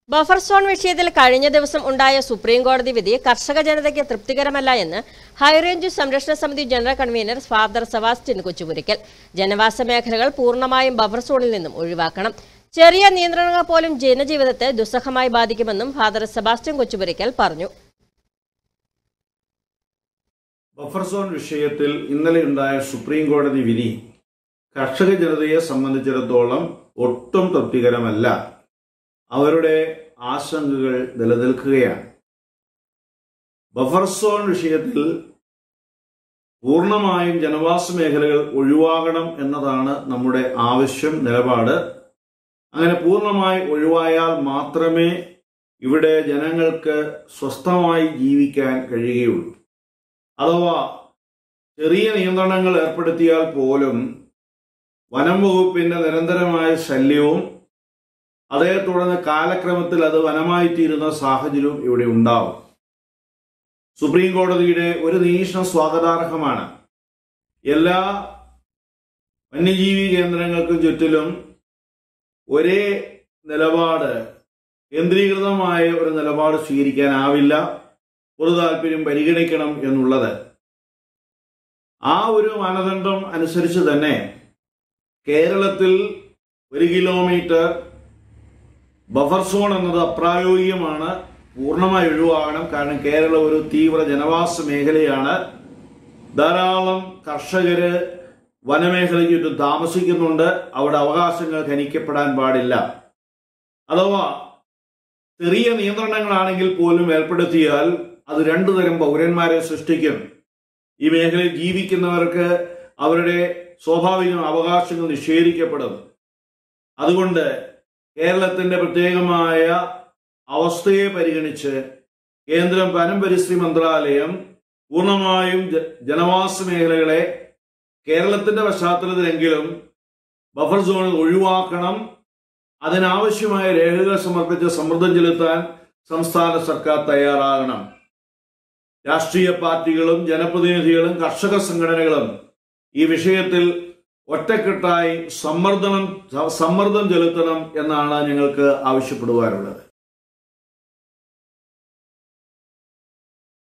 buffer zone വിഷയത്തിൽ കഴിഞ്ഞ ദിവസം ഉണ്ടായ സുപ്രീം കോടതി വിധി കർഷക ജനതയ്ക്ക് തൃപ്തികരമല്ല എന്ന് ഹൈറേഞ്ച് സംരക്ഷണ സമിതി general convener father Sebastian Kochupurickal ജനവാസ മേഖലകൾ പൂർണ്ണമായും ബഫർ സോണിൽ നിന്നും ഒഴിവാക്കണം ചെറിയ നിയന്ത്രണങ്ങൾ പോലും ജനജീവിതത്തെ ദുസ്സഹമായി ബാധിക്കുമെന്നും ഫാദർ സെബാസ്റ്റ്യൻ കൊച്ചുപുരിക്കൽ പറഞ്ഞു ബഫർ സോൺ വിഷയത്തിൽ ഇന്നലെ ഉണ്ടായ സുപ്രീം കോടതി വിധി കർഷക ജനതയെ സംബന്ധിച്ചിടത്തോളം ഒട്ടും തൃപ്തികരമല്ല അവരുടെ ആശങ്കകൾ നിലനിൽക്കുകയാണ് ബഫർ സോൺ വിഷയത്തിൽ പൂർണ്ണമായും ജനവാസ മേഖലകൾ ഒഴിവാകണം എന്നതാണ് നമ്മുടെ ആവശ്യം നിലപാട് അങ്ങനെ പൂർണ്ണമായി ഒഴിവായാൽ മാത്രമേ ഇവിടെ ജനങ്ങൾക്ക് സ്വസ്ഥമായി ജീവിക്കാൻ കഴിയുകയുള്ളൂ അഥവാ ചെറിയ നിയന്ത്രണങ്ങൾ ഏർപ്പെടുത്തിയാൽ പോലും വനം വകുപ്പിന്റെ നിരന്തരമായ ശല്യവും അതേ തുടർന്ന് കാലക്രമത്തിൽ അത് വനമായി തീരുന്ന സാഹചര്യവും ഇവിടെ ഉണ്ടാവും സുപ്രീം കോടതിയുടെ ഒരു നിരീക്ഷണം സ്വാഗതാർഹമാണ് എല്ലാ വന്യജീവി കേന്ദ്രങ്ങൾക്കും ചുറ്റിലും ഒരേ നിലപാട് കേന്ദ്രീകൃതമായ ഒരു നിലപാട് സ്വീകരിക്കാനാവില്ല പൊതു താല്പര്യം പരിഗണിക്കണം എന്നുള്ളത് ആ ഒരു മാനദണ്ഡം അനുസരിച്ച് തന്നെ കേരളത്തിൽ ഒരു കിലോമീറ്റർ ബഫർ സോൺ എന്നത് അപ്രായോഗികമാണ് പൂർണ്ണമായി ഒഴിവാകണം കാരണം കേരളം ഒരു തീവ്ര ജനവാസ മേഖലയാണ് ധാരാളം കർഷകര് വനമേഖലയ്ക്ക് ചുറ്റും താമസിക്കുന്നുണ്ട് അവിടെ അവകാശങ്ങൾ ഖനിക്കപ്പെടാൻ പാടില്ല അഥവാ ചെറിയ നിയന്ത്രണങ്ങളാണെങ്കിൽ പോലും ഏർപ്പെടുത്തിയാൽ അത് രണ്ടു തരം പൗരന്മാരെ സൃഷ്ടിക്കും ഈ മേഖലയിൽ ജീവിക്കുന്നവർക്ക് അവരുടെ സ്വാഭാവിക അവകാശങ്ങൾ നിഷേധിക്കപ്പെടും അതുകൊണ്ട് കേരളത്തിന്റെ പ്രത്യേകമായ അവസ്ഥയെ പരിഗണിച്ച് കേന്ദ്രം വനം പരിസ്ഥിതി മന്ത്രാലയം പൂർണ്ണമായും ജ- ജനവാസ മേഖലകളെ കേരളത്തിന്റെ പശ്ചാത്തലത്തിലെങ്കിലും ബഫർ സോണിൽ ഒഴിവാക്കണം അതിനാവശ്യമായ രേഖകൾ സമർപ്പിച്ച് സമ്മർദ്ദം ചെലുത്താൻ സംസ്ഥാന സർക്കാർ തയ്യാറാകണം രാഷ്ട്രീയ പാർട്ടികളും ജനപ്രതിനിധികളും കർഷക സംഘടനകളും ഈ വിഷയത്തിൽ ഒറ്റക്കെട്ടായി സമ്മർദ്ദം സമ്മർദ്ദം ചെലുത്തണം എന്നാണ് ഞങ്ങൾക്ക് ആവശ്യപ്പെടുവാനുള്ളത്